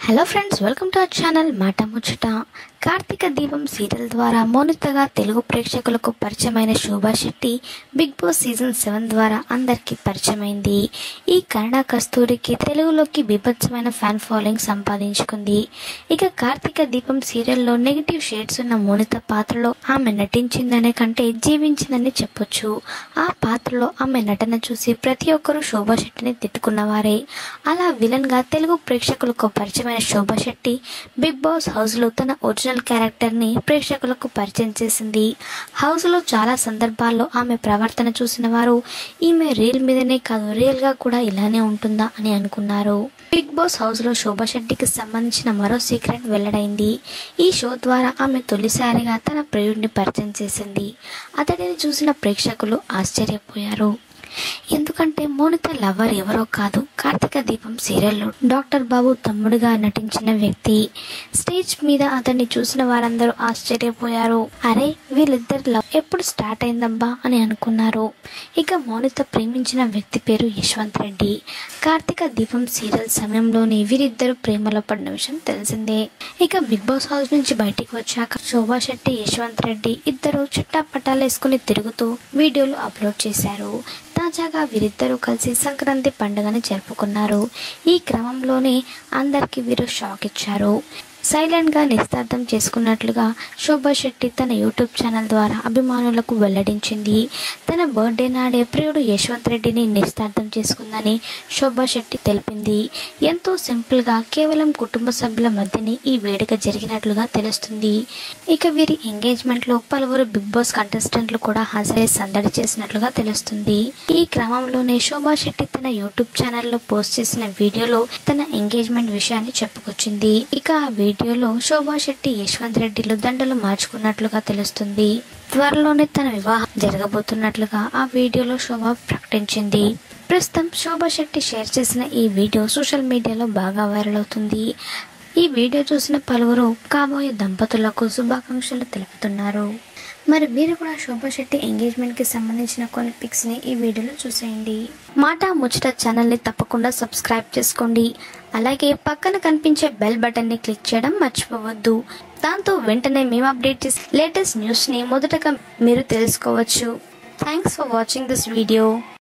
hello friends welcome to our channel మాట ముచ్చట కార్తీక దీపం సీరియల్ ద్వారా మౌనితగా తెలుగు ప్రేక్షకులకు పరిచయమైన Shobha Shetty Bigg Boss season seven ద్వారా అందరికీ పరిచయమైంది ఈ కన్నడ కస్తూరికి తెలుగులోకి బీభత్సమైన ఫ్యాన్ ఫాలోయింగ్ సంపాదించుకుంది ఇక కార్తీక దీపం సీరియల్లో నెగిటివ్ షేడ్స్ ఉన్న మౌనిత పాత్రలో ఆమె నటించిందనే కంటే జీవించిందని చెప్పొచ్చు ఆ పాత్రలో ఆమె నటన చూసి ప్రతి ఒక్కరూ శోభా శెట్టిని తిట్టుకున్నవారే అలా విలన్ గా తెలుగు ప్రేక్షకులకు పరిచయమైన Shobha Shetty Bigg Boss house లో తన ఒరిజినల్ క్యారెక్టర్ ని ప్రేక్షకులకు పరిచయం చేసింది హౌస్ లో చాలా సందర్భాల్లో ఆమె ప్రవర్తన చూసిన వారు ఈమె రీల్ మీదనే కాదు రియల్ గా కూడా ఇలానే ఉంటుందా అని అనుకున్నారు బిగ్ బాస్ హౌస్ లో శోభా శెట్టికి సంబంధించిన మరో సీక్రెట్ వెల్లడైంది ఈ షో ద్వారా ఆమె తొలిసారిగా తన ప్రియుడిని పరిచయం చేసింది అతడిని చూసిన ప్రేక్షకులు ఆశ్చర్యపోయారు ఎందుకంటే మోనిత లవర్ ఎవరో కాదు కార్తీక దీపం సీరియల్లో డాక్టర్ బాబు తమ్ముడుగా నటించిన వ్యక్తి స్టేజ్ మీద అతన్ని చూసిన వారందరూ ఆశ్చర్యపోయారు అరే వీళ్ళిద్దరి లవ్ ఎప్పుడు స్టార్ట్ అయిందబ్బా అని అనుకున్నారు ఇక మౌనిత ప్రేమించిన వ్యక్తి పేరు యశ్వంత్ రెడ్డి కార్తీక దీపం సీరియల్ సమయంలోనే వీరిద్దరు ప్రేమలో పడిన విషయం తెలిసిందే ఇక బిగ్ బాస్ హౌస్ నుంచి బయటికి వచ్చాక శోభా శెట్టి యశ్వంత్ రెడ్డి ఇద్దరు చుట్టా పట్టాలేసుకుని తిరుగుతూ వీడియోలు అప్లోడ్ చేశారు తాజాగా వీరిద్దరూ కలిసి సంక్రాంతి పండుగని జరుపుకున్నారు ఈ క్రమంలోనే అందరికీ వీరు షాక్ ఇచ్చారు సైలెంట్గా నిస్తార్థం చేసుకున్నట్లుగా శోభా శెట్టి తన యూట్యూబ్ ఛానల్ ద్వారా అభిమానులకు వెల్లడించింది తన బర్త్డే నాడే ప్రియుడు యశ్వంత్ రెడ్డిని నిస్తార్థం చేసుకుందని శోభా శెట్టి తెలిపింది ఎంతో సింపుల్గా కేవలం కుటుంబ సభ్యుల మధ్యనే ఈ వేడుక జరిగినట్లుగా తెలుస్తుంది ఇక వీరి ఎంగేజ్మెంట్లో పలువురు బిగ్ బాస్ కంటెస్టెంట్లు కూడా హాజరై సందడి చేసినట్లుగా తెలుస్తుంది ఈ క్రమంలోనే శోభా శెట్టి తన యూట్యూబ్ ఛానల్లో పోస్ట్ చేసిన వీడియోలో తన ఎంగేజ్మెంట్ విషయాన్ని చెప్పుకొచ్చింది ఇక ఆ వీడియోలో శోభా శెట్టి యశ్వంత్ రెడ్డిలు దండలు మార్చుకున్నట్లుగా తెలుస్తుంది త్వరలోనే తన వివాహం జరగబోతున్నట్లుగా ఆ వీడియోలో శోభ ప్రకటించింది ప్రస్తుతం శోభా శెట్టి షేర్ చేసిన ఈ వీడియో సోషల్ మీడియాలో బాగా వైరల్ అవుతుంది ఈ వీడియో చూసిన పలువురు కాబోయే దంపతులకు శుభాకాంక్షలు తెలుపుతున్నారు మరి మీరు కూడా శోభా శెట్టి ఎంగేజ్మెంట్కి సంబంధించిన కొన్ని పిక్స్ని ఈ వీడియోలో చూసేయండి మాట ముచ్చట ఛానల్ని తప్పకుండా సబ్స్క్రైబ్ చేసుకోండి అలాగే పక్కన కనిపించే బెల్ బటన్ని క్లిక్ చేయడం మర్చిపోవద్దు దాంతో వెంటనే మేము అప్డేట్ చేసే లేటెస్ట్ న్యూస్ని మొదటగా మీరు తెలుసుకోవచ్చు thanks for watching this video